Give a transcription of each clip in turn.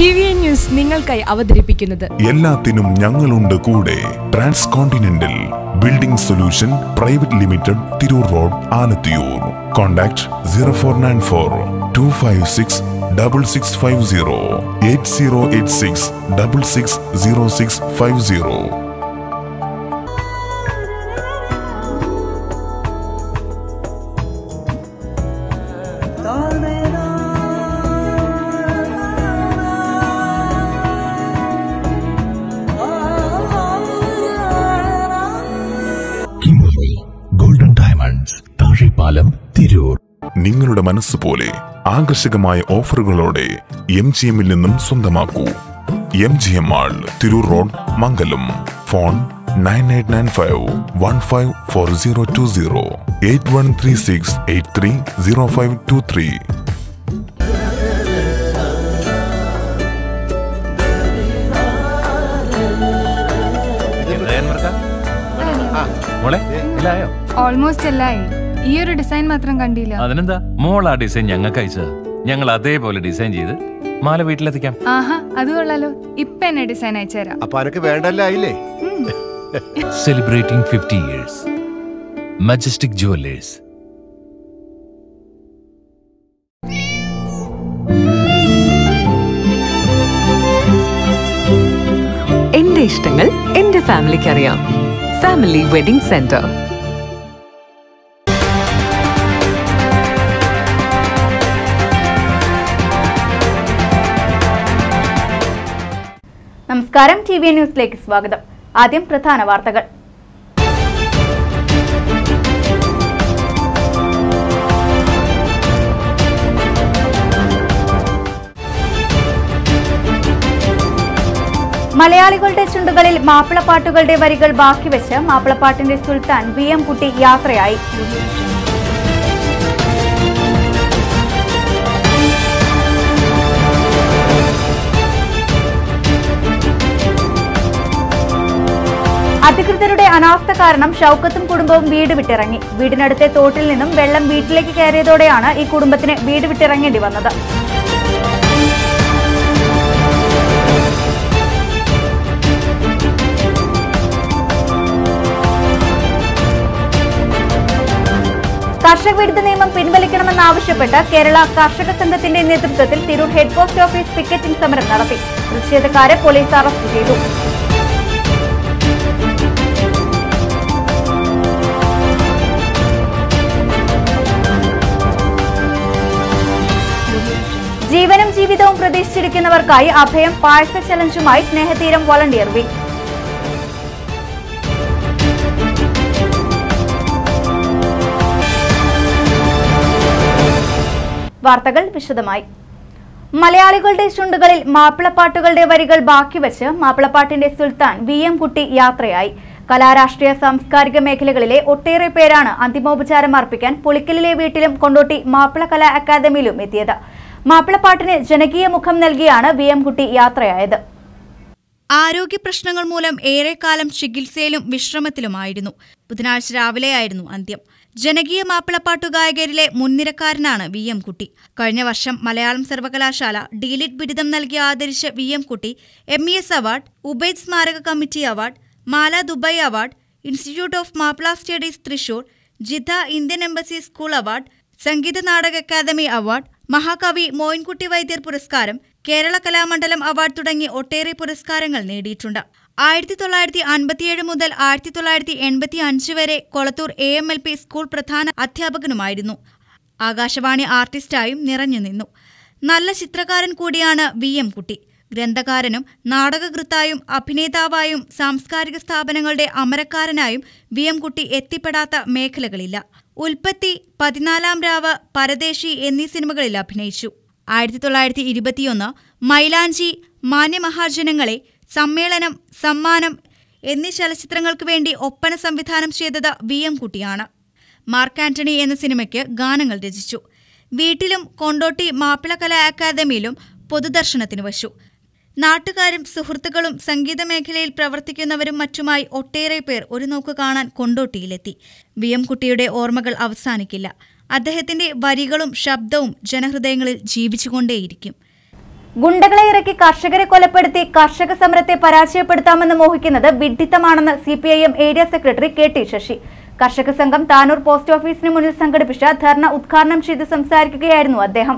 T V N news നിങ്ങൾക്കായി അവതരിപ്പിക്കുന്നത് എല്ലാത്തിനും ഞങ്ങളുണ്ട് കൂടെ trans continental building solution private limited Tirur road Alathiyur contact zero four nine four two five six double six five zero eight zero eight six double six zero six five zero Kimberly golden diamonds Thazhepalam Tirur നിങ്ങളുടെ മനസ്സ് പോലെ ആകർഷകമായ ഓഫറുകളോടെ M G എമ്മിൽ നിന്നും സ്വന്തമാക്കൂ M G M mall Tirur road Mangalam phone nine eight nine five one five four zero two zero eight one three six eight three zero five two three മോളെ ഇല്ലായോ almost എല്ലായി ഈ ഒരു ഡിസൈൻ മാത്രം കണ്ടില്ല അതിനെന്താ മോൾ ആ ഡിസൈൻ ഞങ്ങൾക്ക് അയച്ചത് ഞങ്ങൾ അതേപോലെ ഡിസൈൻ ചെയ്ത് മാല വീട്ടിലെത്തിക്കാം ആഹാ അത് കൊള്ളാലോ ഇപ്പൊ എന്നെ ഡിസൈൻ അയച്ചുതരാം അപ്പൊ അനക്ക് വേണ്ടല്ല ആയില്ലേ celebrating fifty years majestic jewellers എന്റെ ഇഷ്ടങ്ങൾ എന്റെ ഫാമിലിക്ക് അറിയാം ഫാമിലി വെഡിംഗ് സെന്റർ നമസ്കാരം ടി വി ന്യൂസിലേക്ക് സ്വാഗതം ആദ്യം പ്രധാന വാർത്തകൾ മലയാളികളുടെ ചുണ്ടുകളിൽ മാപ്പിളപ്പാട്ടുകളുടെ വരികൾ ബാക്കിവെച്ച് മാപ്പിളപ്പാട്ടിന്റെ സുൽത്താൻ വി എം കുട്ടി യാത്രയായി അധികൃതരുടെ അനാസ്ഥ കാരണം ഷൌക്കത്തും കുടുംബവും വീട് വിട്ടിറങ്ങി വീടിനടുത്തെ തോട്ടിൽ നിന്നും വെള്ളം വീട്ടിലേക്ക് കയറിയതോടെയാണ് ഈ കുടുംബത്തിന് വീട് വിട്ടിറങ്ങേണ്ടി വന്നത് കർഷക വിരുദ്ധ നിയമം പിൻവലിക്കണമെന്നാവശ്യപ്പെട്ട് കേരള കർഷക സംഘത്തിന്റെ നേതൃത്വത്തിൽ Tirur head post office picketing സമരം നടത്തി പ്രതിഷേധക്കാരെ പോലീസ് അറസ്റ്റ് ചെയ്തു ജീവനും ജീവിതവും പ്രതീക്ഷിച്ചിരിക്കുന്നവർക്കായി അഭയം പാഴ്സ ചലഞ്ചുമായി സ്നേഹതീരം വോളണ്ടിയർ വീക്ക് വാർത്തകൾ വിശദമായി മലയാളികളുടെ ചുണ്ടുകളിൽ മാപ്പിളപ്പാട്ടുകളുടെ വരികൾ ബാക്കിവെച്ച് മാപ്പിളപ്പാട്ടിന്റെ സുൽത്താൻ വി എം കുട്ടി യാത്രയായി കലാരാഷ്ട്രീയ സാംസ്കാരിക മേഖലകളിലെ ഒട്ടേറെ പേരാണ് അന്തിമോപചാരം അർപ്പിക്കാൻ പുളിക്കലിലെ വീട്ടിലും കൊണ്ടോട്ടി മാപ്പിള കലാ അക്കാദമിയിലും എത്തിയത് മാപ്പിളപ്പാട്ടിന് ജനകീയ മുഖം നൽകിയാണ് വി എം കുട്ടി യാത്രയായത് ആരോഗ്യ പ്രശ്നങ്ങൾ മൂലം ഏറെക്കാലം ചികിത്സയിലും വിശ്രമത്തിലുമായിരുന്നു ബുധനാഴ്ച രാവിലെയായിരുന്നു അന്ത്യം ജനകീയ മാപ്പിളപ്പാട്ടു ഗായകരിലെ മുൻനിരക്കാരനാണ് വി എം കുട്ടി കഴിഞ്ഞ വർഷം മലയാളം സർവകലാശാല ഡീലിറ്റ് ബിരുദം നൽകി ആദരിച്ച V M Kutty M E S award Ubaid സ്മാരക കമ്മിറ്റി അവാർഡ് മാല Dubai award institute of Mappila studies Thrissur Jeddah Indian embassy school award സംഗീത നാടക അക്കാദമി അവാർഡ് മഹാകവി മോയിൻകുട്ടി വൈദ്യർ പുരസ്കാരം കേരള കലാമണ്ഡലം അവാർഡ് തുടങ്ങി ഒട്ടേറെ പുരസ്കാരങ്ങൾ നേടിയിട്ടുണ്ട് ആയിരത്തി തൊള്ളായിരത്തി അൻപത്തിയേഴ് മുതൽ ആയിരത്തി തൊള്ളായിരത്തി എൺപത്തി അഞ്ച് വരെ Kolathur A M L P school പ്രധാന അധ്യാപകനുമായിരുന്നു ആകാശവാണി ആർട്ടിസ്റ്റായും നിറഞ്ഞു നിന്നു നല്ല ചിത്രകാരൻ കൂടിയാണ് വി എം കുട്ടി ഗ്രന്ഥകാരനും നാടകകൃത്തായും അഭിനേതാവായും സാംസ്കാരിക സ്ഥാപനങ്ങളുടെ അമരക്കാരനായും വി എം കുട്ടി എത്തിപ്പെടാത്ത മേഖലകളില്ല ഉൽപ്പത്തി പതിനാലാം രാവ് പരദേശി എന്നീ സിനിമകളിൽ അഭിനയിച്ചു ആയിരത്തി തൊള്ളായിരത്തി ഇരുപത്തിയൊന്ന് മൈലാഞ്ചി മാന്യമഹാജനങ്ങളെ സമ്മേളനം സമ്മാനം എന്നീ ചലച്ചിത്രങ്ങൾക്ക് വേണ്ടി ഒപ്പന സംവിധാനം ചെയ്തത് വി എം കുട്ടിയാണ് മാർക്ക് ആന്റണി എന്ന സിനിമയ്ക്ക് ഗാനങ്ങൾ രചിച്ചു വീട്ടിലും കൊണ്ടോട്ടി മാപ്പിള കലാ അക്കാദമിയിലും പൊതുദർശനത്തിന് വച്ചു നാട്ടുകാരും സുഹൃത്തുക്കളും സംഗീത മേഖലയിൽ പ്രവർത്തിക്കുന്നവരും മറ്റുമായി ഒട്ടേറെ പേർ ഒരു നോക്ക് കാണാൻ കൊണ്ടോട്ടിയിലെത്തി വി എം കുട്ടിയുടെ ഓർമ്മകൾ അവസാനിക്കില്ല അദ്ദേഹത്തിന്റെ വരികളും ശബ്ദവും ജനഹൃദയങ്ങളിൽ ജീവിച്ചുകൊണ്ടേയിരിക്കും ഗുണ്ടകളെ ഇറക്കി കർഷകരെ കൊലപ്പെടുത്തി കർഷക സമരത്തെ പരാജയപ്പെടുത്താമെന്ന് മോഹിക്കുന്നത് വിഡ്ഢിത്തമാണെന്ന് C P I M area secretary K T Sasi കർഷക സംഘം താനൂർ പോസ്റ്റ് ഓഫീസിന് മുന്നിൽ സംഘടിപ്പിച്ച ധർണ ഉദ്ഘാടനം ചെയ്ത് സംസാരിക്കുകയായിരുന്നു അദ്ദേഹം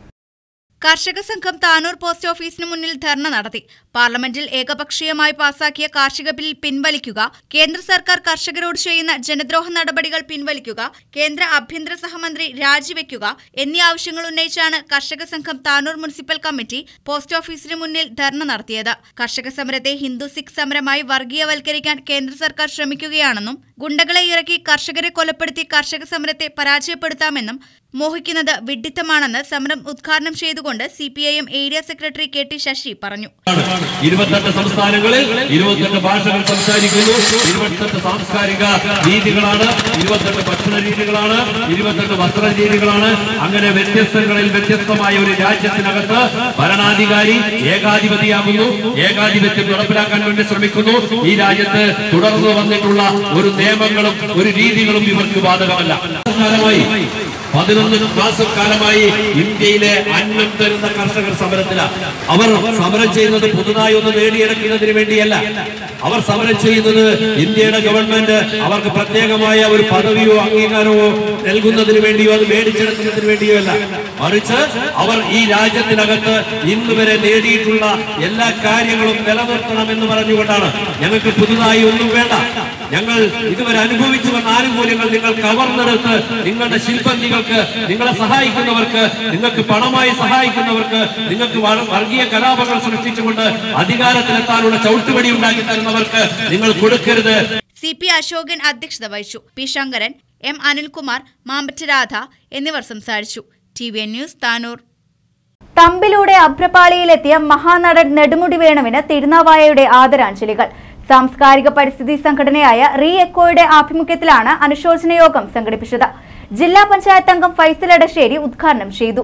കർഷക സംഘം താനൂർ പോസ്റ്റ് ഓഫീസിന് മുന്നിൽ ധർണ നടത്തി പാർലമെന്റിൽ ഏകപക്ഷീയമായി പാസാക്കിയ കാർഷിക ബിൽ പിൻവലിക്കുക കേന്ദ്ര സർക്കാർ കർഷകരോട് ചെയ്യുന്ന ജനദ്രോഹ നടപടികൾ പിൻവലിക്കുക കേന്ദ്ര ആഭ്യന്തര സഹമന്ത്രി രാജിവെക്കുക എന്നീ ആവശ്യങ്ങൾ ഉന്നയിച്ചാണ് കർഷക സംഘം താനൂർ മുനിസിപ്പൽ കമ്മിറ്റി പോസ്റ്റ് ഓഫീസിന് മുന്നിൽ ധർണ നടത്തിയത് കർഷക സമരത്തെ ഹിന്ദു സിഖ് സമരമായി വർഗീയവൽക്കരിക്കാൻ കേന്ദ്ര സർക്കാർ ശ്രമിക്കുകയാണെന്നും ഗുണ്ടകളെ ഇറക്കി കർഷകരെ കൊലപ്പെടുത്തി കർഷക സമരത്തെ പരാജയപ്പെടുത്താമെന്നും മോഹിക്കുന്നത് വിഡ്ഢിത്തമാണെന്ന് സമരം ഉദ്ഘാടനം ചെയ്തുകൊണ്ട് C P I M area secretary K T Sasi പറഞ്ഞു ഇരുപത്തെട്ട് സംസ്ഥാനങ്ങളിൽ ഇരുപത്തെട്ട് ഭാഷകൾ സംസാരിക്കുന്നു ഇരുപത്തെട്ട് സാംസ്കാരിക രീതികളാണ് ഇരുപത്തെട്ട് ഭക്ഷണ രീതികളാണ് ഇരുപത്തെട്ട് വസ്ത്ര രീതികളാണ് അങ്ങനെ വ്യത്യസ്തങ്ങളിൽ വ്യത്യസ്തമായ ഒരു രാജ്യത്തിനകത്ത് ഭരണാധികാരി ഏകാധിപതിയാകുന്നു ഏകാധിപത്യം നടപ്പിലാക്കാൻ വേണ്ടി ശ്രമിക്കുന്നു ഈ രാജ്യത്ത് തുടർന്നു വന്നിട്ടുള്ള ഒരു നിയമങ്ങളും ഒരു രീതികളും ഇവർക്ക് ബാധകമല്ല കാലമായി പതിനൊന്ന് മാസക്കാലമായി ഇന്ത്യയിലെ അന്നം തരുന്ന കർഷകർ സമരത്തിലാണ് അവർ സമരം ചെയ്യുന്നത് പുതുതായി ഒന്ന് നേടിയെടുക്കുന്നതിന് വേണ്ടിയല്ല അവർ സമരം ചെയ്യുന്നത് ഇന്ത്യയുടെ ഗവൺമെന്റ് അവർക്ക് പ്രത്യേകമായ ഒരു പദവിയോ അംഗീകാരമോ നൽകുന്നതിന് വേണ്ടിയോ അത് മേടിച്ചെടുക്കുന്നതിന് വേണ്ടിയോ അല്ല മറിച്ച് അവർ ഈ രാജ്യത്തിനകത്ത് ഇന്ന് വരെ നേടിയിട്ടുള്ള എല്ലാ കാര്യങ്ങളും നിലനിർത്തണം എന്ന് പറഞ്ഞുകൊണ്ടാണ് ഞങ്ങൾക്ക് പുതുതായി ഒന്നും വേണ്ട ഞങ്ങൾ ഇതുവരെ അനുഭവിച്ചു വന്ന ആനുകൂല്യങ്ങൾ നിങ്ങൾ കവർന്നെടുത്ത് നിങ്ങളുടെ ശില്പന്തികൾക്ക് നിങ്ങളെ സഹായിക്കുന്നവർക്ക് നിങ്ങൾക്ക് പണമായി സഹായിക്കുന്നവർക്ക് നിങ്ങൾക്ക് വർ- വർഗീയ കലാപങ്ങൾ സൃഷ്ടിച്ചുകൊണ്ട് അധികാരത്തിലെത്താനുള്ള ചവിട്ടുപടി ഉണ്ടാക്കി തരുന്നവർക്ക് നിങ്ങൾ കൊടുക്കരുത് സി പി അശോകൻ അധ്യക്ഷത വഹിച്ചു പി ശങ്കരൻ എം അനിൽകുമാർ മാമ്പറ്റ രാധ എന്നിവർ സംസാരിച്ചു T V N news Tanur തമ്പിലൂടെ അഭ്രപാളിയിലെത്തിയ മഹാനടൻ നെടുമുടി വേണുവിന് തിരുനാവായയുടെ ആദരാഞ്ജലികൾ സാംസ്കാരിക പരിസ്ഥിതി സംഘടനയായ റീ എക്കോയുടെ ആഭിമുഖ്യത്തിലാണ് അനുശോചന യോഗം സംഘടിപ്പിച്ചത് ജില്ലാ പഞ്ചായത്ത് അംഗം ഫൈസൽ എടശ്ശേരി ഉദ്ഘാടനം ചെയ്തു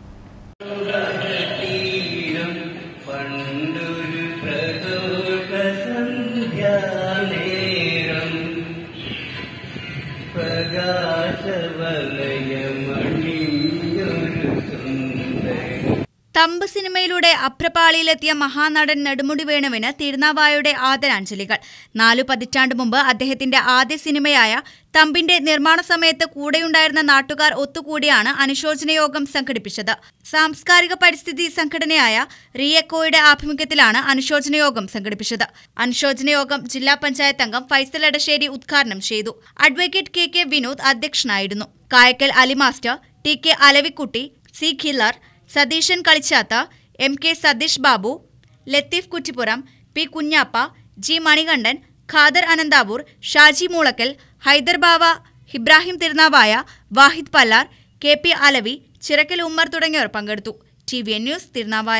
തമ്പ് സിനിമയിലൂടെ അഭ്രപാളിയിലെത്തിയ മഹാനടൻ നെടുമുടി വേണുവിന് തിരുനാവായയുടെ ആദരാഞ്ജലികൾ നാലു പതിറ്റാണ്ട് മുമ്പ് അദ്ദേഹത്തിന്റെ ആദ്യ സിനിമയായ തമ്പിന്റെ നിർമ്മാണ സമയത്ത് കൂടെയുണ്ടായിരുന്ന നാട്ടുകാർ ഒത്തുകൂടിയാണ് അനുശോചന യോഗം സംഘടിപ്പിച്ചത് സാംസ്കാരിക പരിസ്ഥിതി സംഘടനയായ റിയക്കോയുടെ ആഭിമുഖ്യത്തിലാണ് അനുശോചന യോഗം സംഘടിപ്പിച്ചത് അനുശോചന യോഗം ജില്ലാ പഞ്ചായത്ത് അംഗം ഫൈസൽ എടശ്ശേരി ഉദ്ഘാടനം ചെയ്തു അഡ്വക്കേറ്റ് കെ കെ വിനോദ് അധ്യക്ഷനായിരുന്നു Kayakkal Ali master T K Alavikutty C Khillar Satheesan Kalichatha M K Satheesh Babu Latheef Kuttippuram P Kunhappa G Manikandan Khader Ananthavoor Shaji Moolakkal Haiderbava Ibrahim Thirunavaya Wahid Pallar K P Alavi Chirakkal Ummer തുടങ്ങിയവർ പങ്കെടുത്തു T V N news Thirunavaya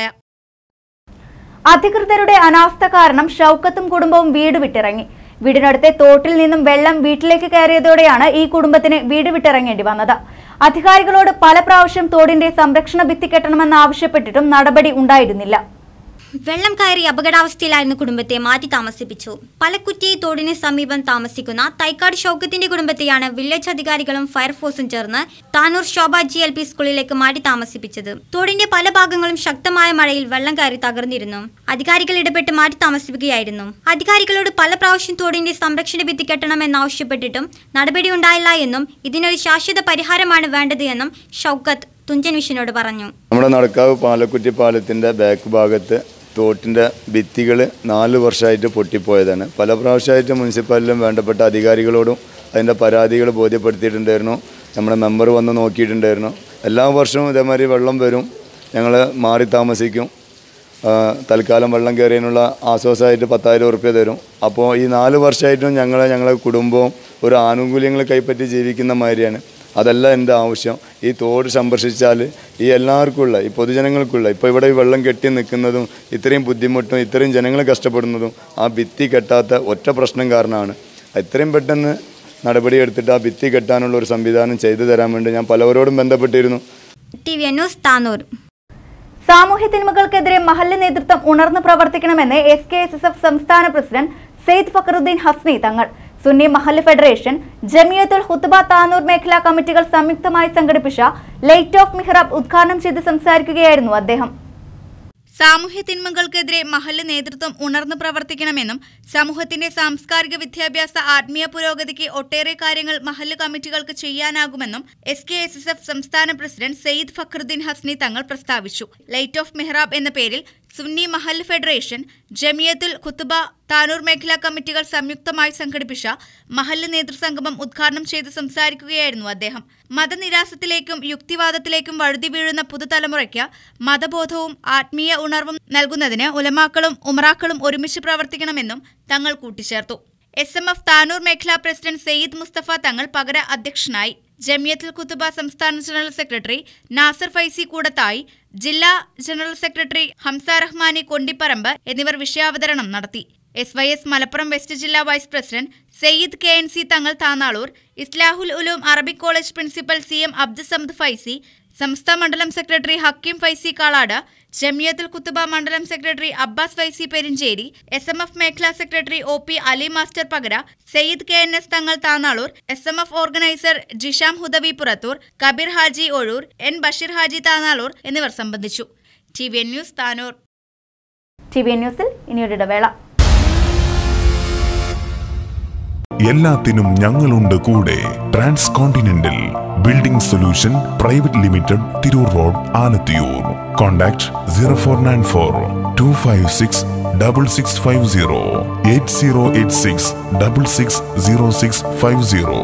അധികൃതരുടെ അനാസ്ഥ കാരണം ഷൗക്കത്തും കുടുംബവും വീട് വിട്ടിറങ്ങി വീടിനടുത്തെ തോട്ടിൽ നിന്നും വെള്ളം വീട്ടിലേക്ക് കയറിയതോടെയാണ് ഈ കുടുംബത്തിന് വീട് വിട്ടിറങ്ങേണ്ടി വന്നത് അധികാരികളോട് പല പ്രാവശ്യം തോടിന്റെ സംരക്ഷണ ഭിത്തി കെട്ടണമെന്ന് ആവശ്യപ്പെട്ടിട്ടും നടപടി ഉണ്ടായിരുന്നില്ല വെള്ളം കയറി അപകടാവസ്ഥയിലായിരുന്ന കുടുംബത്തെ മാറ്റി താമസിപ്പിച്ചു പലക്കുറ്റി തോടിന് സമീപം താമസിക്കുന്ന തൈക്കാട് ഷൗക്കത്തിന്റെ കുടുംബത്തെയാണ് വില്ലേജ് അധികാരികളും ഫയർഫോഴ്സും ചേർന്ന് Tanur Shobha G L P സ്കൂളിലേക്ക് മാറ്റി താമസിപ്പിച്ചത് തോടിന്റെ പല ഭാഗങ്ങളും ശക്തമായ മഴയിൽ വെള്ളം കയറി തകർന്നിരുന്നു അധികാരികൾ ഇടപെട്ട് മാറ്റി താമസിപ്പിക്കുകയായിരുന്നു അധികാരികളോട് പല പ്രാവശ്യം തോടിന്റെ സംരക്ഷണ ഭിത്തി കെട്ടണമെന്നാവശ്യപ്പെട്ടിട്ടും നടപടിയുണ്ടായില്ല എന്നും ഇതിനൊരു ശാശ്വത പരിഹാരമാണ് വേണ്ടത് എന്നും ഷൗക്കത്ത് തുഞ്ചൻ വിഷനോട് പറഞ്ഞു നമ്മുടെ നടക്കാവ് പാലക്കുറ്റി പാലത്തിൻ്റെ ബാക്ക് ഭാഗത്ത് തോട്ടിൻ്റെ ഭിത്തികൾ നാല് വർഷമായിട്ട് പൊട്ടിപ്പോയതാണ് പല പ്രാവശ്യമായിട്ട് മുനിസിപ്പാലിറ്റിയിലും വേണ്ടപ്പെട്ട അധികാരികളോടും അതിൻ്റെ പരാതികൾ ബോധ്യപ്പെടുത്തിയിട്ടുണ്ടായിരുന്നു നമ്മുടെ മെമ്പർ വന്ന് നോക്കിയിട്ടുണ്ടായിരുന്നു എല്ലാ വർഷവും ഇതേമാതിരി വെള്ളം വരും ഞങ്ങൾ മാറി താമസിക്കും ആ, തൽക്കാലം വെള്ളം കയറിയതിനുള്ള ആശ്വാസമായിട്ട് പത്തായിരം ഉറുപ്പ്യ തരും അപ്പോൾ ഈ നാല് വർഷമായിട്ടും ഞങ്ങൾ ഞങ്ങളെ കുടുംബവും ഒരു ആനുകൂല്യങ്ങൾ കൈപ്പറ്റി ജീവിക്കുന്ന മാതിരിയാണ് അതല്ല എൻ്റെ ആവശ്യം ഈ തോട് സംരക്ഷിച്ചാൽ ഈ എല്ലാവർക്കുമുള്ള ഈ പൊതുജനങ്ങൾക്കുള്ള ഇപ്പോൾ ഇവിടെ ഈ വെള്ളം കെട്ടി നിൽക്കുന്നതും ഇത്രയും ബുദ്ധിമുട്ടും ഇത്രയും ജനങ്ങൾ കഷ്ടപ്പെടുന്നതും ആ ഭിത്തി കെട്ടാത്ത ഒറ്റ പ്രശ്നം കാരണമാണ് എത്രയും പെട്ടെന്ന് നടപടിയെടുത്തിട്ട് ആ ഭിത്തി കെട്ടാനുള്ള ഒരു സംവിധാനം ചെയ്തു തരാൻ വേണ്ടി ഞാൻ പലവരോടും ബന്ധപ്പെട്ടിരുന്നു T V N news Tanur സാമൂഹ്യ തിന്മകൾക്കെതിരെ മഹല്ല് നേതൃത്വം ഉണർന്നു പ്രവർത്തിക്കണമെന്ന് S K S S F സംസ്ഥാന പ്രസിഡന്റ് സെയ്ദ് ഫക്കറുദ്ദീൻ ഹസ്നി തങ്ങൾ സുന്നി മഹല്ല് ഫെഡറേഷൻ ജമിയത്തുൽ ഹുത്തുബ താനൂർ മേഖലാ കമ്മിറ്റികൾ സംയുക്തമായി സംഘടിപ്പിച്ച ലൈറ്റ് ഓഫ് മിഹ്റാബ് ഉദ്ഘാടനം ചെയ്ത് സംസാരിക്കുകയായിരുന്നു അദ്ദേഹം സാമൂഹ്യ തിന്മകൾക്കെതിരെ മഹല്ല് നേതൃത്വം ഉണർന്നു പ്രവർത്തിക്കണമെന്നും സമൂഹത്തിന്റെ സാംസ്കാരിക വിദ്യാഭ്യാസ ആത്മീയ പുരോഗതിക്ക് ഒട്ടേറെ കാര്യങ്ങൾ മഹല്ല് കമ്മിറ്റികൾക്ക് ചെയ്യാനാകുമെന്നും S K S S F സംസ്ഥാന പ്രസിഡന്റ് സെയ്ദ് ഫഖറുദ്ദീൻ ഹസ്നി തങ്ങൾ പ്രസ്താവിച്ചു ലൈറ്റ് ഓഫ് മെഹ്റാബ് എന്ന പേരിൽ സുന്നി മഹൽ ഫെഡറേഷൻ ജമിയത്തുൽ ഖുത്തുബ താനൂർ മേഖലാ കമ്മിറ്റികൾ സംയുക്തമായി സംഘടിപ്പിച്ച മഹല്ല് നേതൃസംഗമം ഉദ്ഘാടനം ചെയ്ത് സംസാരിക്കുകയായിരുന്നു അദ്ദേഹം മതനിരാസത്തിലേക്കും യുക്തിവാദത്തിലേക്കും വഴുതി വീഴുന്ന പുതുതലമുറയ്ക്ക് മതബോധവും ആത്മീയ ഉണർവും നൽകുന്നതിന് ഉലമാക്കളും ഉമറാക്കളും ഒരുമിച്ച് പ്രവർത്തിക്കണമെന്നും തങ്ങൾ കൂട്ടിച്ചേർത്തു എസ് എം എഫ് താനൂർ മേഖലാ പ്രസിഡന്റ് സെയ്ദ് മുസ്തഫ തങ്ങൾ പകര അധ്യക്ഷനായി ജമിയത്തുൽ കുത്തുബ സംസ്ഥാന ജനറൽ സെക്രട്ടറി നാസർ ഫൈസി കൂടത്തായി ജില്ലാ ജനറൽ സെക്രട്ടറി ഹംസ റഹ്മാനി കൊണ്ടിപ്പറമ്പ് എന്നിവർ വിഷയാവതരണം നടത്തി S Y S Malappuram west ജില്ലാ vice president Sayed K N C Thangal Thannalur Islahul Uloom Arabic college principal C M Abdussamad Faizy സംസ്ഥാന മണ്ഡലം സെക്രട്ടറി ഹക്കീം ഫൈസി കാളാട് ജമിയത്തുൽ കുത്തുബ മണ്ഡലം secretary Abbas Faizy Perinchery S M F മേഖലാ secretary O P Ali master പകര Sayyid K N S Thangal Thannalur S M F organiser Jisham Hudawi Purathur Kabeer Haji Ozhur N Basheer Haji Thannalur എന്നിവർ സംബന്ധിച്ചു T V N news Tanur T V ന്യൂസിൽ ഇനിയൊരു ഇടവേള എല്ലാത്തിനും ഞങ്ങളുണ്ട് കൂടെ trans continental building solution private limited Tirur road Alathiyur contact zero four nine four two five six double six five zero eight zero eight six double six zero six five zero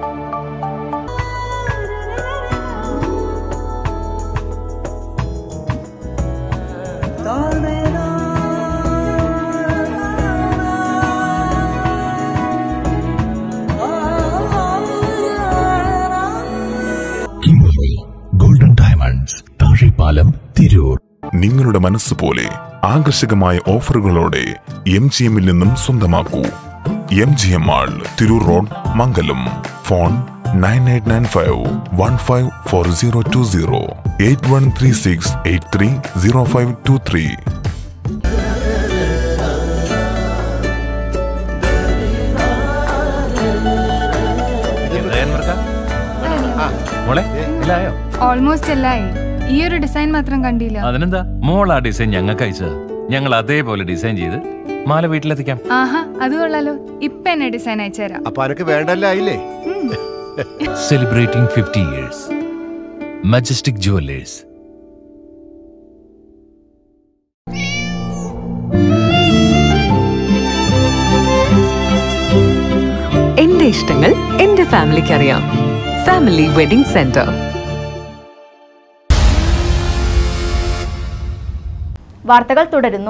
Kimberly golden diamonds Thazhepalam Tirur നിങ്ങളുടെ മനസ്സ് പോലെ ആകർഷകമായ ഓഫറുകളോടെ M G എമ്മിൽ നിന്നും സ്വന്തമാക്കൂ M G M mall Tirur road Mangalam phone nine eight nine five one five four zero two zero eight one three six eight three zero five two three മോളെ ഇല്ലായോ almost എല്ലായി ഈ ഒരു ഡിസൈൻ മാത്രം കണ്ടില്ല അതിനെന്താ മോൾ ആ ഡിസൈൻ ഞങ്ങൾക്ക് അയച്ചത് ഞങ്ങൾ അതേപോലെ ഡിസൈൻ ചെയ്ത് മാല വീട്ടിലെത്തിക്കാം ആഹാ അത് കൊള്ളാലോ ഇപ്പൊ എന്നെ ഡിസൈൻ അയച്ചുതരാം അപ്പൊ അനക്ക് വേണ്ടല്ല ആയില്ലേ celebrating fifty years majestic jewellers എന്റെ ഇഷ്ടങ്ങൾ എന്റെ ഫാമിലിക്ക് അറിയാം ഫാമിലി വെഡിംഗ് സെന്റർ വാർത്തകൾ തുടരുന്നു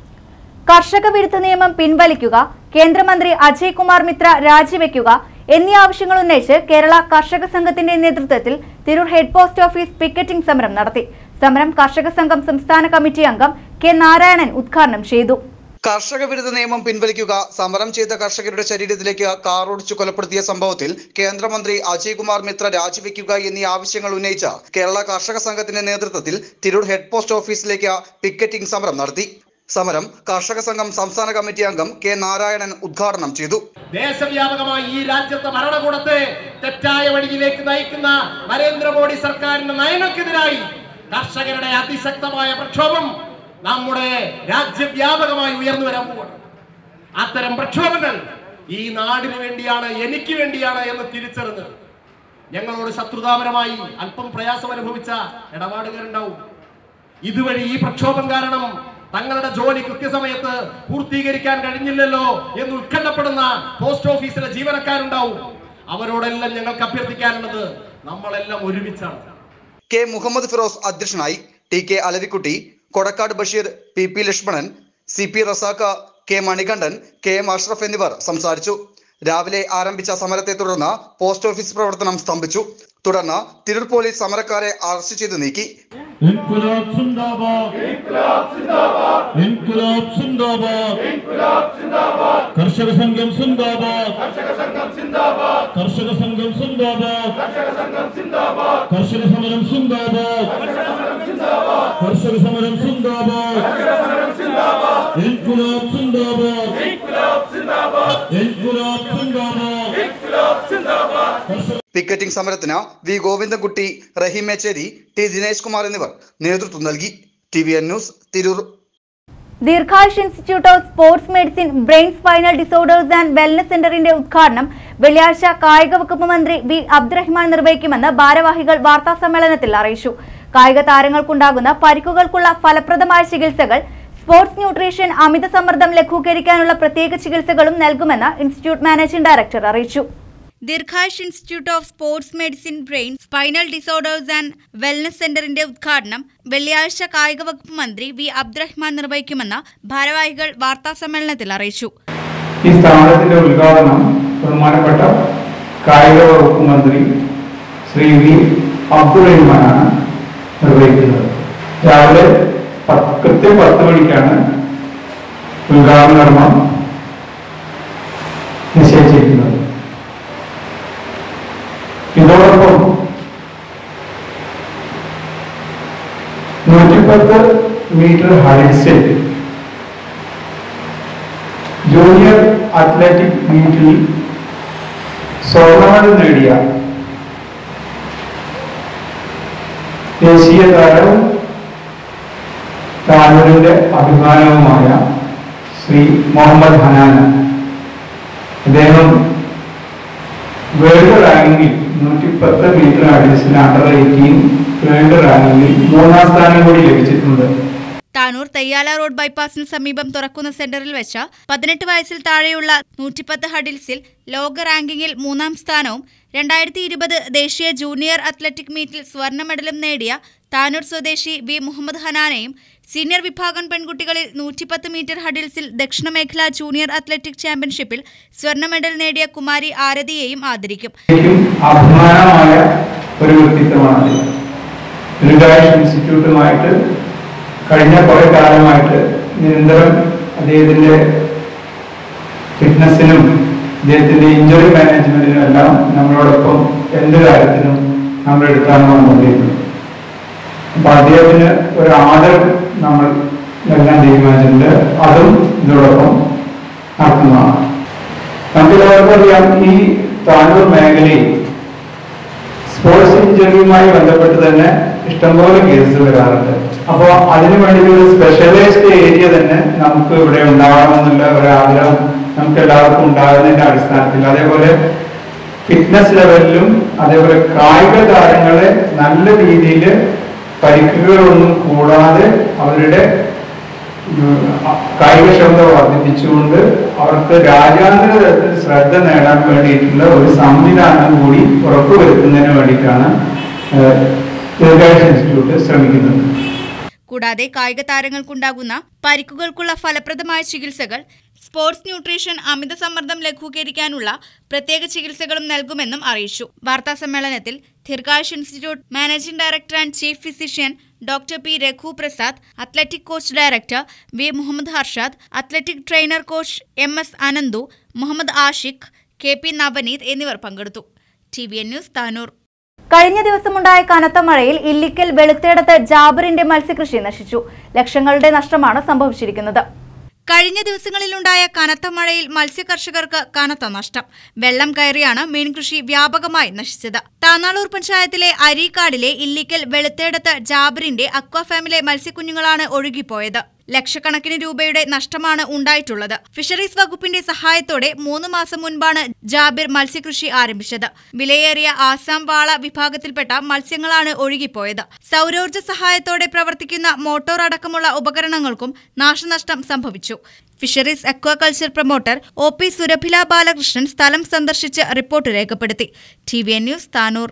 കർഷക വിരുദ്ധ നിയമം പിൻവലിക്കുക കേന്ദ്രമന്ത്രി അജയ് കുമാർ മിത്ര രാജിവെക്കുക എന്നീ ആവശ്യങ്ങൾ ഉന്നയിച്ച് കേരള കർഷക സംഘത്തിന്റെ നേതൃത്വത്തിൽ Tirur head post office picketing സമരം നടത്തി സമരം കർഷക സംഘം സംസ്ഥാന കമ്മിറ്റി അംഗം കെ നാരായണൻ ഉദ്ഘാടനം ചെയ്തു കർഷക വിരുദ്ധ നിയമം പിൻവലിക്കുക സമരം ചെയ്ത കർഷകരുടെ ശരീരത്തിലേക്ക് കാർ ഓടിച്ചു കൊലപ്പെടുത്തിയ സംഭവത്തിൽ കേന്ദ്രമന്ത്രി അജയ് കുമാർ മിത്ര രാജിവെക്കുക എന്നീ ആവശ്യങ്ങൾ ഉന്നയിച്ച കേരള കർഷക സംഘത്തിന്റെ നേതൃത്വത്തിൽ തിരൂർ ഹെഡ് പോസ്റ്റ് ഓഫീസിലേക്ക് പിക്കറ്റിംഗ് സമരം നടത്തി സമരം കർഷക സംഘം സംസ്ഥാന കമ്മിറ്റി അംഗം കെ നാരായണൻ ഉദ്ഘാടനം ചെയ്തു ദേശവ്യാപകമായി ഈ രാജ്യത്തെ ഭരണകൂടത്തെ തെറ്റായ വഴിയിലേക്ക് നയിക്കുന്ന നരേന്ദ്രമോദി സർക്കാരിന്റെ നയങ്ങൾക്കെതിരായി കർഷകരുടെ അതിശക്തമായ പ്രക്ഷോഭം നമ്മുടെ രാജ്യവ്യാപകമായി ഉയർന്നു വരാൻ പോവാണ് അത്തരം പ്രക്ഷോഭങ്ങൾ ഈ നാടിന് വേണ്ടിയാണ് എനിക്ക് വേണ്ടിയാണ് എന്ന് തിരിച്ചറിഞ്ഞ് ഞങ്ങളോട് ശത്രുതാപരമായി അല്പം പ്രയാസം അനുഭവിച്ച ഇടപാടുകാരുണ്ടാവും ഇതുവഴി ഈ പ്രക്ഷോഭം കാരണം തങ്ങളുടെ ജോലി കൃത്യസമയത്ത് പൂർത്തീകരിക്കാൻ കഴിഞ്ഞില്ലല്ലോ എന്ന് ഉത്കണ്ഠപ്പെടുന്ന പോസ്റ്റ് ഓഫീസിലെ ജീവനക്കാരുണ്ടാവും അവരോടെല്ലാം ഞങ്ങൾക്ക് അഭ്യർത്ഥിക്കാനുള്ളത് നമ്മളെല്ലാം ഒരുമിച്ചാണ് കെ മുഹമ്മദ് ഫിറോസ് അധ്യക്ഷനായി T K Alavikutty Kodakkad Basheer P P Lakshmanan C P Razak K Manikandan K M Ashraf എന്നിവർ സംസാരിച്ചു രാവിലെ ആരംഭിച്ച സമരത്തെ തുടർന്ന് പോസ്റ്റ് ഓഫീസ് പ്രവർത്തനം സ്തംഭിച്ചു തുടർന്ന് തിരൂർ പോലീസ് സമരക്കാരെ അറസ്റ്റ് ചെയ്ത് നീക്കി ഇൻകുലാബ് സിന്ദാബാദ് ഇൻകുലാബ് സിന്ദാബാദ് ഇൻകുലാബ് സിന്ദാബാദ് ഇൻകുലാബ് സിന്ദാബാദ് കർഷക സംഘം സിന്ദാബാദ് കർഷക സംഘം സിന്ദാബാദ് കർഷക സംഘം സിന്ദാബാദ് കർഷക സംഘം സിന്ദാബാദ് കർഷക സമരം സിന്ദാബാദ് കർഷക സമരം സിന്ദാബാദ് കർഷക സമരം സിന്ദാബാദ് കർഷക സമരം സിന്ദാബാദ് ഇൻകുലാബ് സിന്ദാബാദ് ഇൻകുലാബ് സിന്ദാബാദ് ഇൻകുലാബ് സിന്ദാബാദ് ഇൻകുലാബ് സിന്ദാബാദ് പിക്കറ്റിംഗ് സമരത്തിന് വി ഗോവിന്ദൻകുട്ടി റഹീം മേച്ചേരി ടി ദിനേശ് കുമാർ എന്നിവർ നേതൃത്വം നൽകി T V N news Tirur Deerghayush institute of sports medicine brain spinal disorders and wellness സെന്ററിന്റെ ഉദ്ഘാടനം വെള്ളിയാഴ്ച കായിക വകുപ്പ് മന്ത്രി വി അബ്ദുറഹ്മാൻ നിർവഹിക്കുമെന്ന് ഭാരവാഹികൾ വാർത്താസമ്മേളനത്തിൽ അറിയിച്ചു കായിക താരങ്ങൾക്കുണ്ടാകുന്ന പരിക്കുകൾക്കുള്ള ഫലപ്രദമായ ചികിത്സകൾ സ്പോർട്സ് ന്യൂട്രീഷൻ അമിത സമ്മർദ്ദം ലഘൂകരിക്കാനുള്ള പ്രത്യേക ചികിത്സകളും നൽകുമെന്ന് ഇൻസ്റ്റിറ്റ്യൂട്ട് മാനേജിംഗ് ഡയറക്ടർ അറിയിച്ചു Deerghayush institute of sports medicine brain spinal disorders and wellness സെന്ററിന്റെ ഉദ്ഘാടനം വെള്ളിയാഴ്ച കായിക വകുപ്പ് മന്ത്രി വി അബ്ദുറഹ്മാൻ നിർവഹിക്കുമെന്ന് ഭാരവാഹികൾ വാർത്താസമ്മേളനത്തിൽ അറിയിച്ചു ഈ സ്ഥാപനത്തിന്റെ ഉദ്ഘാടനം ബഹുമാനപ്പെട്ട കായിക വകുപ്പ് മന്ത്രി ശ്രീ വി അബ്ദുറഹിമാനാണ് നിർവഹിക്കുന്നത് രാവിലെ പത്ത് കൃത്യം പത്ത് മണിക്കാണ് ഉദ്ഘാടന കർമ്മം നിശ്ചയിച്ചിരിക്കുന്നത് ഇതോടൊപ്പം നൂറ്റിപ്പത്ത് മീറ്റർ ഹൈറ്റ്സിൽ ജൂനിയർ അത്ലറ്റിക് മീറ്റിൽ സ്വർണ്ണ മെഡൽ നേടിയ ദേശീയ താരവും താനൂരിന്റെ അഭിമാനവുമായ ശ്രീ മുഹമ്മദ് ഹനാന അദ്ദേഹം വേൾഡ് റാങ്കിങ്ങിൽ നൂറ്റിപ്പത്ത് മീറ്റർ ഹൈറ്റ്സിൽ അണ്ടർ എയ്റ്റീൻ വേൾഡ് റാങ്കിങ്ങിൽ മൂന്നാം സ്ഥാനം കൂടി ലഭിച്ചിട്ടുണ്ട് താനൂർ തെയ്യാല റോഡ് ബൈപ്പാസിന് സമീപം തുറക്കുന്ന സെന്ററിൽ വെച്ച പതിനെട്ട് വയസ്സിൽ താഴെയുള്ള നൂറ്റിപ്പത്ത് ഹഡിൽസിൽ ലോക റാങ്കിങ്ങിൽ മൂന്നാം സ്ഥാനവും രണ്ടായിരത്തി ഇരുപത് ദേശീയ ജൂനിയർ അത്ലറ്റിക് മീറ്റിൽ സ്വർണ്ണ മെഡലും നേടിയ താനൂർ സ്വദേശി വി മുഹമ്മദ് ഹനാനെയും സീനിയർ വിഭാഗം പെൺകുട്ടികളിൽ നൂറ്റിപ്പത്ത് മീറ്റർ ഹഡിൽസിൽ ദക്ഷിണ മേഖല ജൂനിയർ അത്ലറ്റിക് ചാമ്പ്യൻഷിപ്പിൽ സ്വർണ്ണ മെഡൽ നേടിയ കുമാരി ആരതിയെയും ആദരിക്കും ശരിക്കും അഭിമാനമായ ഒരു വ്യക്തിത്വമാണ് ദീർഘായുഷ് ഇൻസ്റ്റിറ്റ്യൂട്ടുമായിട്ട് കഴിഞ്ഞ കുറെ കാലമായിട്ട് നിരന്തരം അദ്ദേഹത്തിന്റെ ഫിറ്റ്നസിനും അദ്ദേഹത്തിന്റെ ഇഞ്ചുറി മാനേജ്മെന്റിനും എല്ലാം നമ്മളോടൊപ്പം എന്ത് കാര്യത്തിനും നമ്മുടെ അടുത്താണ് വന്നുകൊണ്ടിരിക്കുന്നത് അപ്പൊ അദ്ദേഹത്തിന് ഒരു ആദരം നമ്മൾ നൽകാൻ തീരുമാനിച്ചിട്ടുണ്ട് അതും ഇതോടൊപ്പം നടത്തുന്നതാണ് നമുക്കെല്ലാവർക്കും അറിയാം ഈ താനൂർ മേഖലയിൽ സ്പോർട്സ് ഇഞ്ചുറിയുമായി ബന്ധപ്പെട്ട് തന്നെ ഇഷ്ടംപോലെ കേസ് വരാറുണ്ട് അപ്പോൾ അതിനു വേണ്ടിയിട്ടുള്ള സ്പെഷ്യലൈസ്ഡ് ഏരിയ തന്നെ നമുക്ക് ഇവിടെ ഉണ്ടാവണമെന്നുള്ള ഒരു ആഗ്രഹം നമുക്ക് എല്ലാവർക്കും ഉണ്ടാകുന്നതിന്റെ അടിസ്ഥാനത്തിൽ അതേപോലെ ഫിറ്റ്നസ് ലെവലിലും അതേപോലെ കായിക താരങ്ങളെ നല്ല രീതിയിൽ പരിക്കുകളൊന്നും കൂടാതെ അവരുടെ ഉം, കായികക്ഷമത വർദ്ധിപ്പിച്ചുകൊണ്ട് അവർക്ക് രാജ്യാന്തര തലത്തിൽ ശ്രദ്ധ നേടാൻ വേണ്ടിയിട്ടുള്ള ഒരു സംവിധാനം കൂടി ഉറപ്പുവരുത്തുന്നതിന് വേണ്ടിയിട്ടാണ് ഏഹ്, ദീർഘായുഷ് ഇൻസ്റ്റിറ്റ്യൂട്ട് ശ്രമിക്കുന്നത് കൂടാതെ കായിക താരങ്ങൾക്കുണ്ടാകുന്ന പരിക്കുകൾക്കുള്ള ഫലപ്രദമായ ചികിത്സകൾ സ്പോർട്സ് ന്യൂട്രീഷൻ അമിത സമ്മർദ്ദം ലഘൂകരിക്കാനുള്ള പ്രത്യേക ചികിത്സകളും നൽകുമെന്നും അറിയിച്ചു വാർത്താ സമ്മേളനത്തിൽ Deerghayush institute managing director and chief physician doctor P Raghu Prasad athletic coach director V Muhammad Harshad athletic trainer coach M S Ananthu Muhammad Ashiq K P Navaneeth എന്നിവർ പങ്കെടുത്തു T V N news Tanur കഴിഞ്ഞ ദിവസമുണ്ടായ കനത്ത മഴയിൽ ഇല്ലിക്കൽ വെളുത്തേടത്ത് ജാബറിന്റെ മത്സ്യകൃഷി നശിച്ചു ലക്ഷങ്ങളുടെ നഷ്ടമാണ് സംഭവിച്ചിരിക്കുന്നത് കഴിഞ്ഞ ദിവസങ്ങളിലുണ്ടായ കനത്ത മഴയിൽ മത്സ്യകർഷകർക്ക് കനത്ത നഷ്ടം വെള്ളം കയറിയാണ് മീൻകൃഷി വ്യാപകമായി നശിച്ചത് താന്നാളൂർ പഞ്ചായത്തിലെ അരീക്കാടിലെ ഇല്ലിക്കൽ വെളുത്തേടത്ത് ജാബറിന്റെ അക്വാഫാമിലെ മത്സ്യക്കുഞ്ഞുങ്ങളാണ് ഒഴുകിപ്പോയത് ലക്ഷക്കണക്കിന് രൂപയുടെ നഷ്ടമാണ് ഉണ്ടായിട്ടുള്ളത് ഫിഷറീസ് വകുപ്പിന്റെ സഹായത്തോടെ മൂന്ന് മാസം മുൻപാണ് ജാബിർ മത്സ്യകൃഷി ആരംഭിച്ചത് വിലയേറിയ ആസാം വാള വിഭാഗത്തിൽപ്പെട്ട മത്സ്യങ്ങളാണ് ഒഴുകിപ്പോയത് സൗരോർജ്ജ സഹായത്തോടെ പ്രവർത്തിക്കുന്ന മോട്ടോർ അടക്കമുള്ള ഉപകരണങ്ങൾക്കും നാശനഷ്ടം സംഭവിച്ചു fisheries aquaculture promoter O P Surabhila Balakrishnan സ്ഥലം സന്ദർശിച്ച് റിപ്പോർട്ട് രേഖപ്പെടുത്തി T V N news Tanur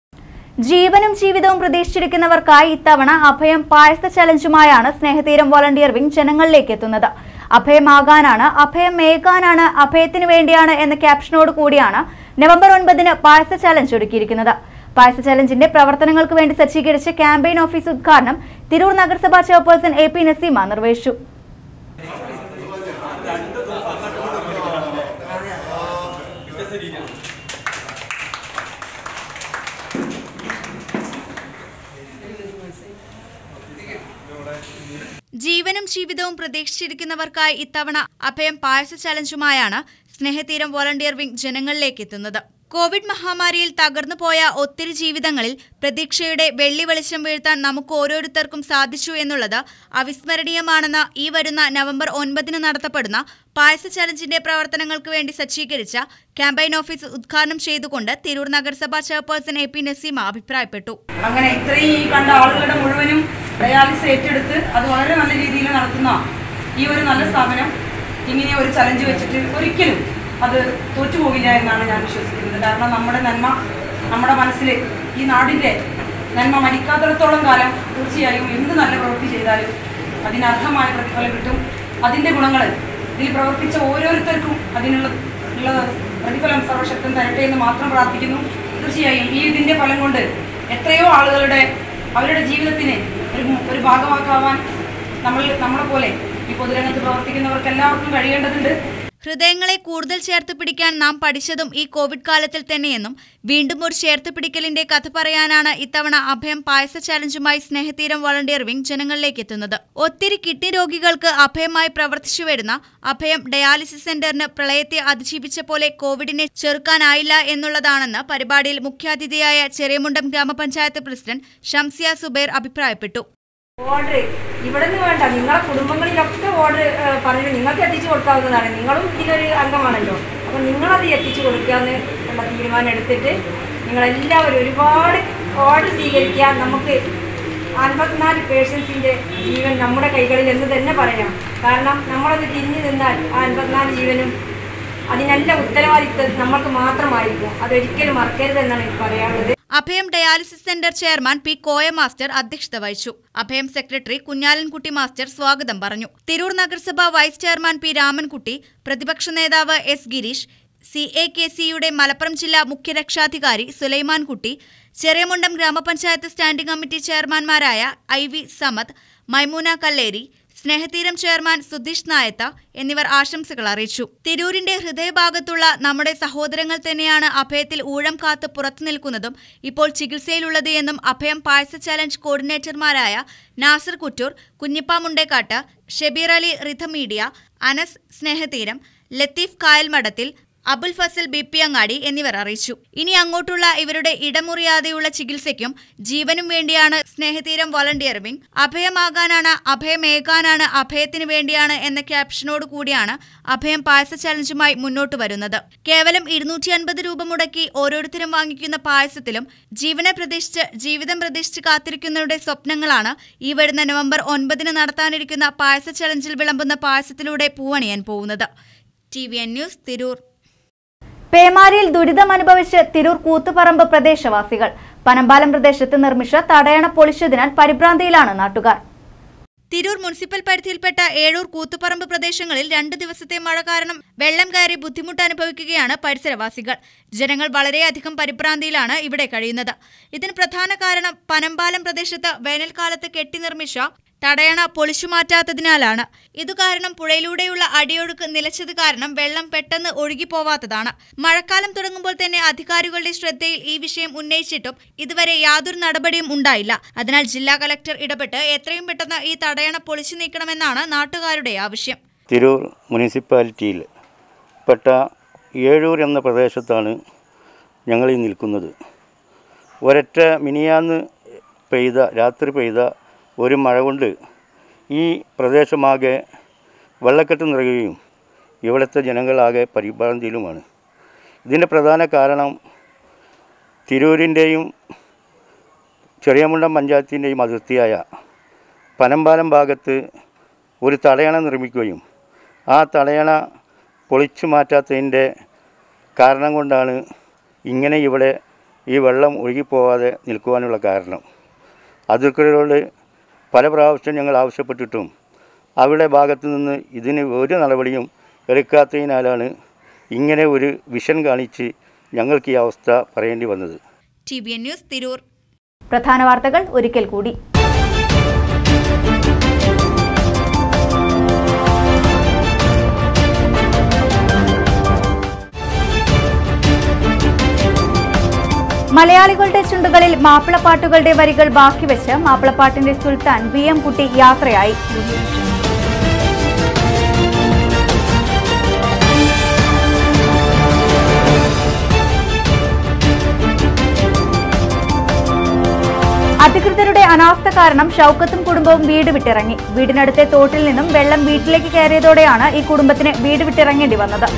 ജീവനും ജീവിതവും പ്രതീക്ഷിച്ചിരിക്കുന്നവർക്കായി ഇത്തവണ അഭയം പായസ ചലഞ്ചുമായാണ് സ്നേഹതീരം വോളണ്ടിയർ വിംഗ് ജനങ്ങളിലേക്ക് എത്തുന്നത് അഭയമാകാനാണ് അഭയമേകാനാണ് അഭയത്തിന് വേണ്ടിയാണ് എന്ന ക്യാപ്ഷനോട് കൂടിയാണ് നവംബർ ഒൻപതിന് പായസ ചലഞ്ച് ഒരുക്കിയിരിക്കുന്നത് പായസ ചലഞ്ചിന്റെ പ്രവർത്തനങ്ങൾക്ക് വേണ്ടി സജ്ജീകരിച്ച ക്യാമ്പയിൻ ഓഫീസ് ഉദ്ഘാടനം തിരൂർ നഗരസഭാ ചെയർപേഴ്സൺ എ പി നസീമ നിർവഹിച്ചു ജീവനും ജീവിതവും പ്രതീക്ഷിച്ചിരിക്കുന്നവർക്കായി ഇത്തവണ അഭയം പായസ ചലഞ്ചുമായാണ് സ്നേഹതീരം വോളണ്ടിയർ വിംഗ് ജനങ്ങളിലേക്ക് എത്തുന്നത് കോവിഡ് മഹാമാരിയിൽ തകർന്നുപോയ ഒത്തിരി ജീവിതങ്ങളിൽ പ്രതീക്ഷയുടെ വെള്ളി വെളിച്ചം വീഴ്ത്താൻ നമുക്ക് ഓരോരുത്തർക്കും സാധിച്ചു എന്നുള്ളത് അവിസ്മരണീയമാണെന്ന് ഈ വരുന്ന നവംബർ ഒൻപതിന് നടത്തപ്പെടുന്ന പായസ ചലഞ്ചിന്റെ പ്രവർത്തനങ്ങൾക്ക് വേണ്ടി സജ്ജീകരിച്ച ക്യാമ്പയിൻ ഓഫീസ് ഉദ്ഘാടനം ചെയ്തുകൊണ്ട് തിരൂർ നഗരസഭാ ചെയർപേഴ്സൺ എ പി നസീമ അഭിപ്രായപ്പെട്ടു അങ്ങനെ ഇത്രയും ഈ കണ്ട ആളുകളുടെ മുഴുവനും ഡയാലിസിസ് ഏറ്റെടുത്ത് അത് വളരെ നല്ല രീതിയിൽ നടത്തുന്ന ഈ ഒരു നല്ല സ്ഥാപനം ഇങ്ങനെ ഒരു ചലഞ്ച് വെച്ചിട്ട് ഒരിക്കലും അത് തോറ്റുപോകില്ല എന്നാണ് ഞാൻ വിശ്വസിക്കുന്നത് കാരണം നമ്മുടെ നന്മ നമ്മുടെ മനസ്സിൽ ഈ നാടിൻ്റെ നന്മ മരിക്കാത്തിടത്തോളം കാലം തീർച്ചയായും എന്ത് നല്ല പ്രവൃത്തി ചെയ്താലും അതിനർഹമായ പ്രതിഫലം കിട്ടും അതിൻ്റെ ഗുണങ്ങൾ ഇതിൽ പ്രവർത്തിച്ച ഓരോരുത്തർക്കും അതിനുള്ള ഉള്ള പ്രതിഫലം സർവശക്തം തരട്ടെ എന്ന് മാത്രം പ്രാർത്ഥിക്കുന്നു തീർച്ചയായും ഈ ഇതിൻ്റെ ഫലം കൊണ്ട് എത്രയോ ആളുകളുടെ അവരുടെ ജീവിതത്തിന് ഒരു ഒരു ഭാഗമാക്കാവാൻ നമ്മൾ നമ്മളെ പോലെ ഈ പൊതുരംഗത്ത് പ്രവർത്തിക്കുന്നവർക്ക് എല്ലാവർക്കും കഴിയേണ്ടതുണ്ട് ഹൃദയങ്ങളെ കൂടുതൽ ചേർത്ത് പിടിക്കാൻ നാം പഠിച്ചതും ഈ കോവിഡ് കാലത്തിൽ തന്നെയെന്നും വീണ്ടും ഒരു ചേർത്ത് പിടിക്കലിന്റെ കഥ പറയാനാണ് ഇത്തവണ അഭയം പായസ ചാലഞ്ചുമായി സ്നേഹതീരം വളണ്ടിയർ വിംഗ് ജനങ്ങളിലേക്ക് എത്തുന്നത് ഒത്തിരി കിഡ്നി രോഗികൾക്ക് അഭയമായി പ്രവർത്തിച്ചു വരുന്ന അഭയം ഡയാലിസിസ് സെന്ററിന് പ്രളയത്തെ അതിജീവിച്ച പോലെ കോവിഡിനെ ചെറുക്കാനായില്ല എന്നുള്ളതാണെന്ന് പരിപാടിയിൽ മുഖ്യാതിഥിയായ ചെറിയമുണ്ടം ഗ്രാമപഞ്ചായത്ത് പ്രസിഡന്റ് ഷംസിയ സുബൈർ അഭിപ്രായപ്പെട്ടു ഓർഡർ ഇവിടെ നിന്ന് വേണ്ട നിങ്ങളെ കുടുംബങ്ങളിലൊക്കെ ഓർഡർ പറഞ്ഞിട്ട് നിങ്ങൾക്ക് എത്തിച്ചു കൊടുക്കാവുന്നതാണ് നിങ്ങളും ഇതിലൊരു അംഗമാണല്ലോ അപ്പം നിങ്ങളത് എത്തിച്ചു കൊടുക്കാന്ന് ഉള്ള തീരുമാനം എടുത്തിട്ട് നിങ്ങളെല്ലാവരും ഒരുപാട് ഓർഡർ സ്വീകരിക്കാൻ നമുക്ക് അൻപത്തിനാല് പേഷ്യൻസിൻ്റെ ജീവൻ നമ്മുടെ കൈകളിൽ എന്ന് തന്നെ പറയാം കാരണം നമ്മളൊന്ന് തിരിഞ്ഞു നിന്നാൽ ആ അൻപത്തിനാല് ജീവനും അതിനെല്ലാം ഉത്തരവാദിത്വം നമ്മൾക്ക് മാത്രമായിരിക്കും അതൊരിക്കലും മറക്കരുതെന്നാണ് എനിക്ക് പറയാനുള്ളത് Abhayam dialysis centre chairman P Koya master അധ്യക്ഷത വഹിച്ചു അഭയം സെക്രട്ടറി കുഞ്ഞാലൻകുട്ടി മാസ്റ്റർ സ്വാഗതം പറഞ്ഞു തിരൂർ നഗരസഭ വൈസ് ചെയർമാൻ പി രാമൻകുട്ടി പ്രതിപക്ഷ നേതാവ് S Girish C A K സിയുടെ മലപ്പുറം ജില്ലാ മുഖ്യരക്ഷാധികാരി സുലൈമാൻ കുട്ടി ചെറിയമുണ്ടം ഗ്രാമപഞ്ചായത്ത് സ്റ്റാൻഡിംഗ് കമ്മിറ്റി ചെയർമാൻമാരായ I V Samad Maimoona Kalleri Snehatheeram chairman Sudheesh Nayatha എന്നിവർ ആശംസകൾ അറിയിച്ചു തിരൂരിന്റെ ഹൃദയഭാഗത്തുള്ള നമ്മുടെ സഹോദരങ്ങൾ തന്നെയാണ് അഭയത്തിൽ ഊഴം കാത്ത് പുറത്തു നിൽക്കുന്നതും ഇപ്പോൾ ചികിത്സയിലുള്ളത് എന്നും അഭയം പായസ ചാലഞ്ച് കോർഡിനേറ്റർമാരായ Nasar Kuttur Kunhippa Mundekkat Shebeer Ali Ritha media Anas Snehatheeram Latheef Kayalmadathil Abul Fazal B P Angadi എന്നിവർ അറിയിച്ചു ഇനി അങ്ങോട്ടുള്ള ഇവരുടെ ഇടമുറിയാതെയുള്ള ചികിത്സയ്ക്കും ജീവനും വേണ്ടിയാണ് സ്നേഹതീരം വോളണ്ടിയർ വിംഗ് അഭയമാകാനാണ് അഭയമേകാനാണ് അഭയത്തിന് വേണ്ടിയാണ് എന്ന ക്യാപ്ഷനോട് കൂടിയാണ് അഭയം പായസ ചലഞ്ചുമായി മുന്നോട്ട് വരുന്നത് കേവലം ഇരുന്നൂറ്റി അൻപത് രൂപ മുടക്കി ഓരോരുത്തരും വാങ്ങിക്കുന്ന പായസത്തിലും ജീവനെ പ്രതീക്ഷിച്ച് ജീവിതം പ്രതീക്ഷിച്ച് കാത്തിരിക്കുന്നവരുടെ സ്വപ്നങ്ങളാണ് ഈ വരുന്ന നവംബർ ഒൻപതിന് നടത്താനിരിക്കുന്ന പായസ ചലഞ്ചിൽ വിളമ്പുന്ന പായസത്തിലൂടെ പൂവണിയാൻ പോകുന്നത് T V N news Tirur പേമാരിയിൽ ദുരിതമനുഭവിച്ച് തിരൂർ കൂത്തുപറമ്പ് പ്രദേശവാസികൾ പനമ്പാലം പ്രദേശത്ത് നിർമ്മിച്ച തടയണ പൊളിച്ചതിനാൽ പരിഭ്രാന്തിയിലാണ് നാട്ടുകാർ തിരൂർ മുനിസിപ്പൽ പരിധിയിൽപ്പെട്ട ഏഴൂർ കൂത്തുപറമ്പ് പ്രദേശങ്ങളിൽ രണ്ട് ദിവസത്തെ മഴ കാരണം വെള്ളം കയറി ബുദ്ധിമുട്ട് അനുഭവിക്കുകയാണ് പരിസരവാസികൾ ജനങ്ങൾ വളരെയധികം പരിഭ്രാന്തിയിലാണ് ഇവിടെ കഴിയുന്നത് ഇതിന് പ്രധാന കാരണം പനമ്പാലം പ്രദേശത്ത് വേനൽക്കാലത്ത് കെട്ടി നിർമ്മിച്ച തടയണ പൊളിച്ചുമാറ്റാത്തതിനാലാണ് ഇതുകാരണം പുഴയിലൂടെയുള്ള അടിയൊഴുക്ക് നിലച്ചത് കാരണം വെള്ളം പെട്ടെന്ന് ഒഴുകിപ്പോവാത്തതാണ് മഴക്കാലം തുടങ്ങുമ്പോൾ തന്നെ അധികാരികളുടെ ശ്രദ്ധയിൽ ഈ വിഷയം ഉന്നയിച്ചിട്ടും ഇതുവരെ യാതൊരു നടപടിയും ഉണ്ടായില്ല അതിനാൽ ജില്ലാ കലക്ടർ ഇടപെട്ട് എത്രയും പെട്ടെന്ന് ഈ തടയണ പൊളിച്ചു നീക്കണമെന്നാണ് നാട്ടുകാരുടെ ആവശ്യം തിരൂർ മുനിസിപ്പാലിറ്റിയിൽ പെട്ട ഏഴൂർ എന്ന പ്രദേശത്താണ് ഞങ്ങൾ ഈ നിൽക്കുന്നത് ഒരൊറ്റ മിനിയാന്ന് പെയ്ത രാത്രി പെയ്ത ഒരു മഴ കൊണ്ട് ഈ പ്രദേശമാകെ വെള്ളക്കെട്ട് നിറയുകയും ഇവിടുത്തെ ജനങ്ങളാകെ പരിഭ്രാന്തിയിലുമാണ് ഇതിൻ്റെ പ്രധാന കാരണം തിരൂരിൻ്റെയും ചെറിയമുണ്ടം പഞ്ചായത്തിൻ്റെയും അതിർത്തിയായ പനമ്പാലം ഭാഗത്ത് ഒരു തടയണ നിർമ്മിക്കുകയും ആ തടയണ പൊളിച്ചു മാറ്റാത്തതിൻ്റെ കാരണം കൊണ്ടാണ് ഇങ്ങനെ ഇവിടെ ഈ വെള്ളം ഒഴുകിപ്പോവാതെ നിൽക്കുവാനുള്ള കാരണം അതിർത്തികളോട് പല പ്രാവശ്യം ഞങ്ങൾ ആവശ്യപ്പെട്ടിട്ടും അവിടെ ഭാഗത്തു നിന്ന് ഇതിന് ഒരു നടപടിയും എടുക്കാത്തതിനാലാണ് ഇങ്ങനെ ഒരു വിഷൻ കാണിച്ച് ഞങ്ങൾക്ക് ഈ അവസ്ഥ പറയേണ്ടി വന്നത് T V N news Tirur പ്രധാന വാർത്തകൾ ഒരിക്കൽ കൂടി മലയാളികളുടെ ചുണ്ടുകളിൽ മാപ്പിളപ്പാട്ടുകളുടെ വരികൾ ബാക്കിവെച്ച് മാപ്പിളപ്പാട്ടിന്റെ സുൽത്താൻ വി എം കുട്ടി യാത്രയായി അധികൃതരുടെ അനാസ്ഥ കാരണം ഷൗക്കത്തും കുടുംബവും വീട് വിട്ടിറങ്ങി വീടിനടുത്തെ തോട്ടിൽ നിന്നും വെള്ളം വീട്ടിലേക്ക് കയറിയതോടെയാണ് ഈ കുടുംബത്തിന് വീട് വിട്ടിറങ്ങേണ്ടി വന്നത്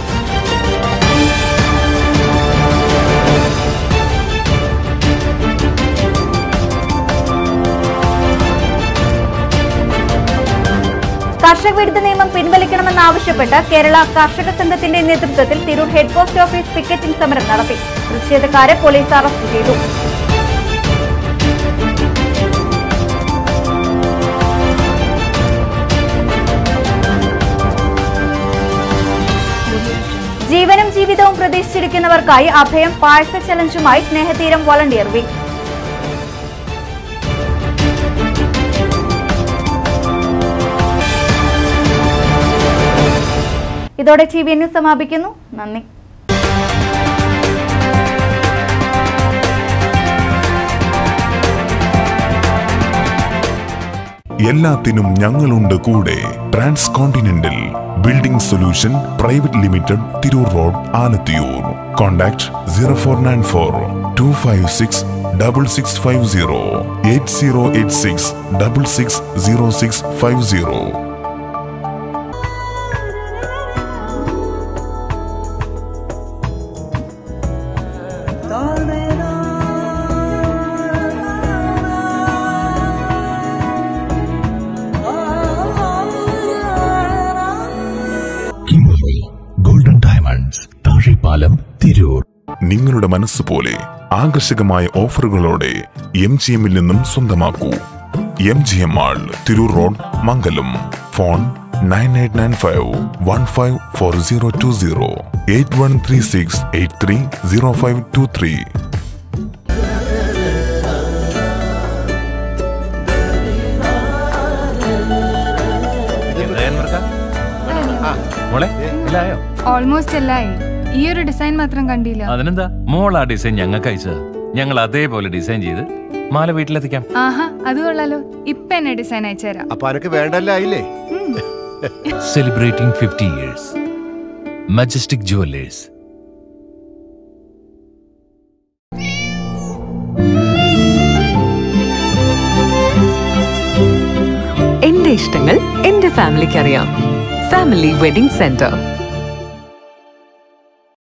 കർഷക വിരുദ്ധ നിയമം പിൻവലിക്കണമെന്നാവശ്യപ്പെട്ട് കേരള കർഷക സംഘത്തിന്റെ നേതൃത്വത്തിൽ Tirur head post office picketing സമരം നടത്തി പ്രതിഷേധക്കാരെ പോലീസ് അറസ്റ്റ് ചെയ്തു ജീവനും ജീവിതവും പ്രതീക്ഷിച്ചിരിക്കുന്നവർക്കായി അഭയം പാഴ്സ ചലഞ്ചുമായി സ്നേഹതീരം വോളണ്ടിയർ വീക്ക് ഇതോടെ ടി വി ന്യൂസ് സമാപിക്കുന്നു നന്ദി എല്ലാത്തിനും ഞങ്ങളുണ്ട് കൂടെ trans continental building solution private limited Tirur road Alathiyur contact zero four nine four two five six double six five zero eight zero eight six double six zero six five zero Kimberly golden diamonds Thazhepalam Tirur നിങ്ങളുടെ മനസ്സ് പോലെ ആകർഷകമായ ഓഫറുകളോടെ M G എമ്മിൽ നിന്നും സ്വന്തമാക്കൂ M G M mall Tirur road Mangalam phone nine eight nine five one five four zero two zero eight one three six eight three zero five two three മോളെ ഇല്ലായോ almost എല്ലായി ഈ ഒരു ഡിസൈൻ മാത്രം കണ്ടില്ല അതിനെന്താ മോൾ ആ ഡിസൈൻ ഞങ്ങൾക്ക് അയച്ചത് ഞങ്ങൾ അതേപോലെ ഡിസൈൻ ചെയ്ത് മാല വീട്ടിലെത്തിക്കാം ആഹാ അത് കൊള്ളാലോ ഇപ്പൊ എന്നെ ഡിസൈൻ അയച്ചുതരാം അപ്പൊ അനക്ക് വേണ്ടല്ല ആയില്ലേ celebrating fifty years majestic jewellers എന്റെ ഇഷ്ടങ്ങൾ എന്റെ ഫാമിലിക്ക് അറിയാം ഫാമിലി വെഡിംഗ് സെന്റർ